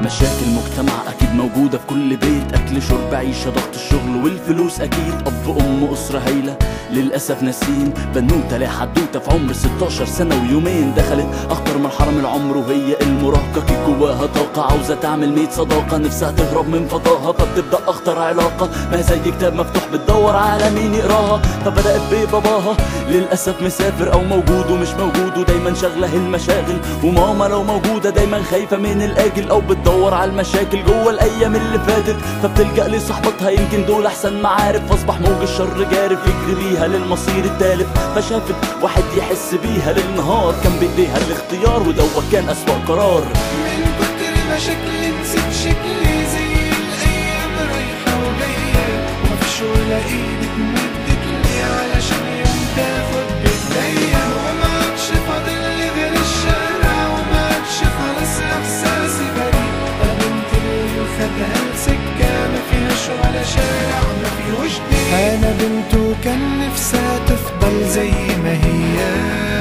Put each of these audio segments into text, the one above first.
مشاكل مجتمع اكيد موجودة في كل بيت اكل شرب عيشة ضغط الشغل والفلوس اكيد اب ام اسرة هايلة للاسف ناسين بنوتة لها حدوتة في عمر 16 سنة ويومين دخلت اخطر مرحلة من العمر وهي المراهقة كي جواها طاقة عاوزة تعمل 100 صداقة نفسها تهرب من فضاها فبتبدأ اخطر علاقة ما زي كتاب مفتوح بتدور على مين يقراها فبدأت بباباها للأسف مسافر أو موجود ومش موجود ودايما شغله المشاغل وماما لو موجودة دايما خايفة من الآجل أو بتدور على المشاكل جوه الأيام اللي فاتت فبتلجأ لصحبتها يمكن دول أحسن معارف فأصبح موج الشر جارف يجري بيها للمصير التالف فشافت واحد يحس بيها للنهار كان بإيديها الاختيار ودوت كان أسوأ قرار من كتر ما شكلي نسيت شكلي زي الايام رايحه وجايه ومفيش ولا ايد اتمدت لي علشان يوم تاخد بايديا وما عادش فاضل لي غير الشارع وما عادش خلاص احساسي بريء انا بنت اللي خدها لسكه ما فيهاش ولا شارع ما فيهوش دين انا بنت وكان نفسها تفضل زي ما هي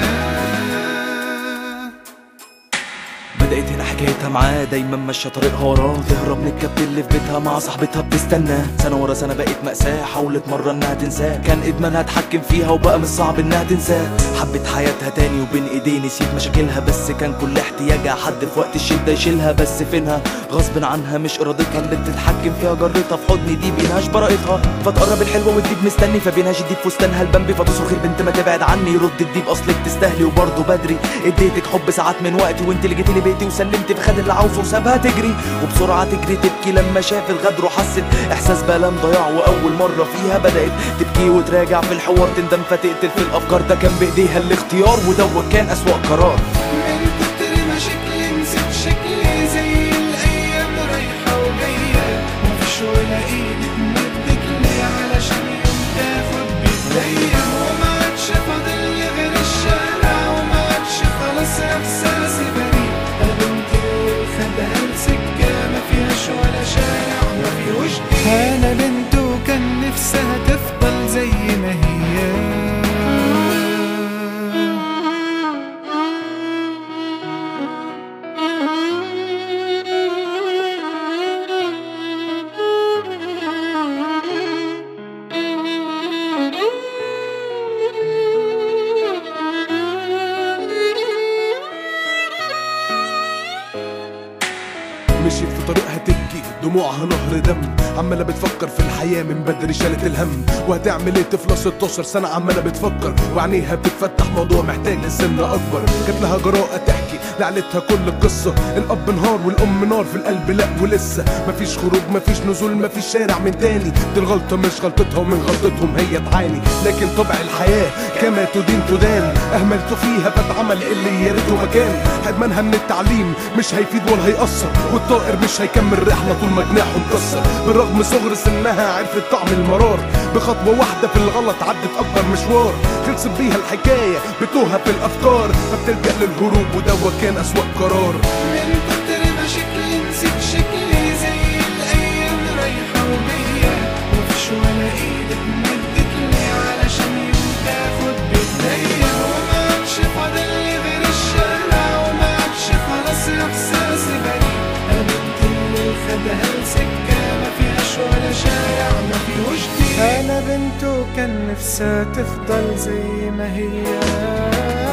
بدأت هنا حكايتها معاه دايما ماشية طريقها وراه تهرب من الكبت اللي في بيتها مع صاحبتها بتستنى سنة ورا سنة بقت مأساة حاولت مرة انها تنساه كان ادمانها اتحكم فيها وبقى من الصعب انها تنساه حبت حياتها تاني وبين ايديه نسيت مشاكلها بس كان كل احتياجها حد في وقت الشدة يشيلها بس فينها غصب عنها مش ارادتها اللي بتتحكم فيها جرتها في حضني دي بينهاش براءتها فتقرب الحلوة والديب مستني فبينهاش الديب فستانها البمبي فتصرخ البنت ما تبعد عني رد الديب اصلك تستاهلي وبرضه بدري اديتك حب ساعات من وقتي وانت اللي جيتي لي بيتي وسلمت فخد اللي عاوزه وسابها تجري وبسرعه تجري تبكي لما شافت غدر وحست احساس بلام ضياع واول مره فيها بدات تبكي وتراجع في الحوار تندم فتقتل في الافكار ده كان بايديها الاختيار ودوت كان اسوأ قرار من كتر ما شكلي نسيت شكلي زي الايام رايحه وجايه مفيش ولا ايد اتمدت لي علشان يوم تاخد بايديا وما عادش فاضل لي غير الشارع وما عادش خلاص احساسي بريء انا بنت اللي خدها لسكه ما فيهاش ولا شارع ما فيهوش دين انا بنت وكان نفسها تفضل زي ما هي مشيت في طريقها تبكي دموعها نهر دم عمالة بتفكر في الحياة من بدري شالت الهم وهتعمل ايه طفلة 16 سنة عمالة بتفكر وعينيها بتتفتح موضوع محتاج لسن أكبر جات لها جراءة تحكي لعلتها كل القصة الأب نهار والأم نار في القلب لا ولسه مفيش خروج مفيش نزول مفيش شارع من تاني دي الغلطة مش غلطتها ومن غلطتهم هي تعاني لكن طبع الحياة كما تدين تدان أهملت فيها فاتعمل اللي يا ريته مكان حرمانها من التعليم مش هيفيد ولا هيأثر والطائر مش هيكمل رحلة طول ما جناحه مكسر بالرغم صغر سنها عرفت طعم المرار بخطوة واحدة في الغلط عدت أكبر مشوار خلصت بيها الحكاية بتوها في الأفكار فبتلجأ للهروب وده كان أسوأ قرار من كتر ما شكلي نسيت شكلي زي الايام رايحه وجايه مفيش ولا ايد اتمدت لي علشان يوم تاخد بايديا وما عادش فاضل لي غير الشارع وما عادش خلاص احساسي بريء انا بنت اللي خدها لسكه ما فيهاش ولا شارع ما فيهوش دين انا بنت وكان نفسها تفضل زي ما هي